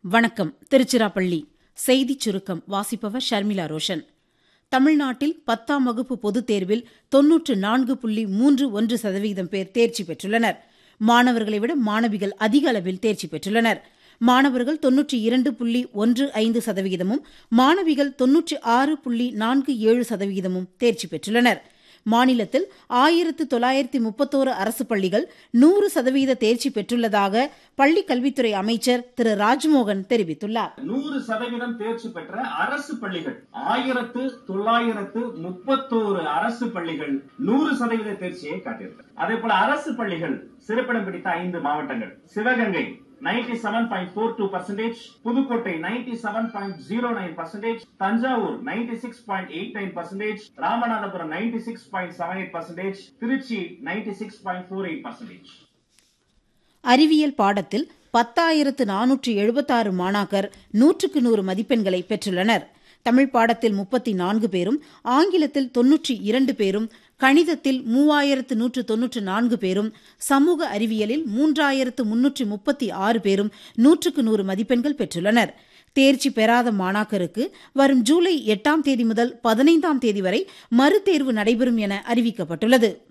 வணக்கம் திருச்சிராப்பள்ளி செய்திச் சுருக்கம் வாசிப்பவர் ஷர்மிளா ரோஷன் தமிழ்நாட்டில் பத்தாம் வகுப்பு பொதுத் தேர்வில் தொன்னூற்று நான்கு புள்ளி மூன்று ஒன்று சதவீதம் பேர் தேர்ச்சி பெற்றுள்ளனர் மாணவர்களை விட மாணவிகள் அதிக அளவில் தேர்ச்சி பெற்றுள்ளனர் மாணவர்கள் தொன்னூற்றி இரண்டு புள்ளி ஒன்று ஐந்து சதவிகிதமும் மாணவிகள் தொன்னூற்றி ஆறு புள்ளி நான்கு ஏழு சதவிகிதமும் தேர்ச்சி பெற்றுள்ளனர் மாநிலத்தில் ஆயிரத்து தொள்ளாயிரத்தி முப்பத்தோரு அரசு பள்ளிகள் நூறு சதவீத தேர்ச்சி பெற்றுள்ளதாக பள்ளிக் கல்வித்துறை அமைச்சர் திரு ராஜ்மோகன் தெரிவித்துள்ளார் நூறு சதவீதம் தேர்ச்சி பெற்ற அரசு பள்ளிகள் ஆயிரத்து தொள்ளாயிரத்து முப்பத்தோரு அரசு பள்ளிகள் நூறு சதவீத தேர்ச்சியை காட்டியிருக்கிறது அதே போல அரசு பள்ளிகள் சிறப்பிடம் பிடித்த ஐந்து மாவட்டங்கள் Sivaganga 97.42 percentage Pudukkottai 97.09 percentage Thanjavur 96.89 percentage Ramanathapuram 96.78 percentage Tiruchi 96.48 percentage அறிவியல் பாடத்தில் பத்தாயிரத்து நானூற்று எழுபத்தாறு மாணாக்கர் நூற்றுக்கு நூறு மதிப்பெண்களை பெற்றுள்ளனர் தமிழ் பாடத்தில் முப்பத்தி நான்கு பேரும் ஆங்கிலத்தில் தொன்னூற்றி இரண்டு பேரும் கணிதத்தில் மூவாயிரத்து நூற்று தொன்னூற்று நான்கு பேரும் சமூக அறிவியலில் மூன்றாயிரத்து முன்னூற்றி முப்பத்தி ஆறு பேரும் நூற்றுக்கு நூறு மதிப்பெண்கள் பெற்றுள்ளனர் தேர்ச்சி பெறாத மாணாக்கருக்கு வரும் ஜூலை எட்டாம் தேதி முதல் பதினைந்தாம் தேதி வரை மறுதேர்வு நடைபெறும் என அறிவிக்கப்பட்டுள்ளது